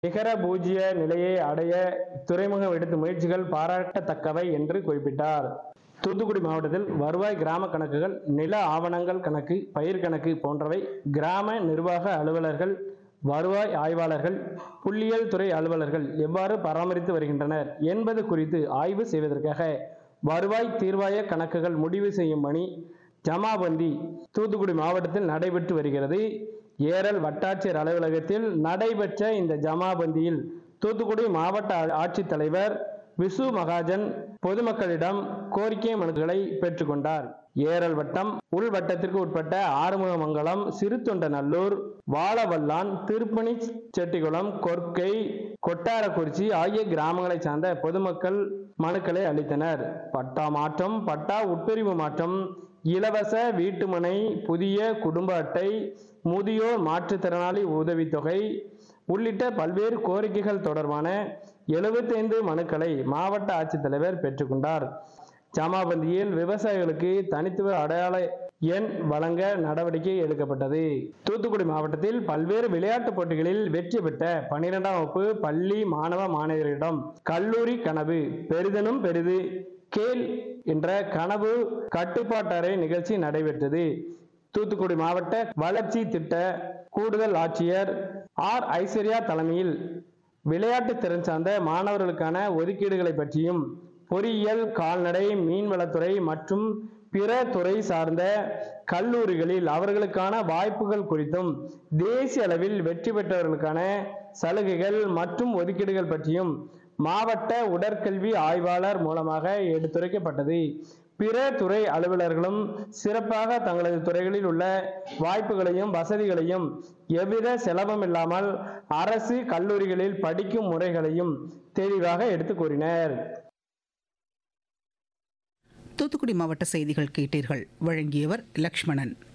நிகர பூஜ்ய நிலையை அடைய துறைமுகம் எடுத்த முயற்சிகள் பாராட்டத்தக்கவை என்று குறிப்பிட்டார் தூத்துக்குடி மாவட்டத்தில் வருவாய் கிராம கணக்குகள் நில ஆவணங்கள் கணக்கு பயிர் கணக்கு போன்றவை கிராம நிர்வாக அலுவலர்கள் வருவாய் ஆய்வாளர்கள் புள்ளியியல் துறை அலுவலர்கள் எவ்வாறு பராமரித்து வருகின்றனர் என்பது குறித்து ஆய்வு செய்வதற்காக வருவாய் தீர்வாய கணக்குகள் முடிவு செய்யும் பணி ஜமாபந்தி தூத்துக்குடி மாவட்டத்தில் நடைபெற்று வருகிறது ஏரல் வட்டாட்சியர் அலுவலகத்தில் நடைபெற்ற இந்த ஜமாபந்தியில் தூத்துக்குடி மாவட்ட ஆ- ஆட்சித்தலைவர் விசு மகாஜன் பொதுமக்களிடம் கோரிக்கை மனுக்களை பெற்றுக்கொண்டார் ஏரல் வட்டம் உள் வட்டத்திற்கு உட்பட்ட ஆறுமுகமங்கலம் சிறுத்தொண்டநல்லூர் வாழவல்லான் திருப்பணி செட்டிகுளம் கொர்க்கை கொட்டாரக்குறிச்சி ஆகிய கிராமங்களைச் சார்ந்த பொதுமக்கள் மனுக்களை அளித்தனர் பட்டா மாற்றம் பட்டா உட்பிரிவு மாற்றம் இலவச வீட்டுமனை புதிய குடும்ப அட்டை முதியோர் மாற்றுத்திறனாளி உதவித்தொகை உள்ளிட்ட பல்வேறு கோரிக்கைகள் தொடர்பான 75 மனுக்களை மாவட்ட ஆட்சித்தலைவர் பெற்றுக்கொண்டார் ஜமாபந்தியில் விவசாயிகளுக்கு தனித்துவ அடையாள எண் வழங்க நடவடிக்கை எடுக்கப்பட்டது தூத்துக்குடி மாவட்டத்தில் பல்வேறு விளையாட்டுப் போட்டிகளில் வெற்றி பெற்ற பன்னிரெண்டாம் வகுப்பு பள்ளி மாணவ மாணவியரிடம் கல்லூரி கனவு பெரிதனும் பெரிது கேள் என்ற கனவு கட்டுப்பாட்டறை நிகழ்ச்சி நடைபெற்றது தூத்துக்குடி மாவட்ட வளர்ச்சி திட்ட கூடுதல் ஆட்சியர் ஆர் ஐஸ்வர்யா தலைமையில் விளையாட்டு திறன் சார்ந்த மாணவர்களுக்கான ஒதுக்கீடுகளை பற்றியும் பொறியியல் கால்நடை மீன்வளத்துறை மற்றும் பிற துறை சார்ந்த கல்லூரிகளில் அவர்களுக்கான வாய்ப்புகள் குறித்தும் தேசிய அளவில் வெற்றி பெற்றவர்களுக்கான சலுகைகள் மற்றும் ஒதுக்கீடுகள் பற்றியும் மாவட்ட உடற்கல்வி ஆய்வாளர் மூலமாக எடுத்துரைக்கப்பட்டது பிற துறை அலுவலர்களும் சிறப்பாக தங்களது துறைகளில் உள்ள வாய்ப்புகளையும் வசதிகளையும் எவ்வித செலவும் இல்லாமல் அரசு கல்லூரிகளில் படிக்கும் முறைகளையும் தெளிவாக எடுத்து கூறினர் தூத்துக்குடி மாவட்ட செய்திகள் கேட்டீர்கள் வழங்கியவர் லக்ஷ்மணன்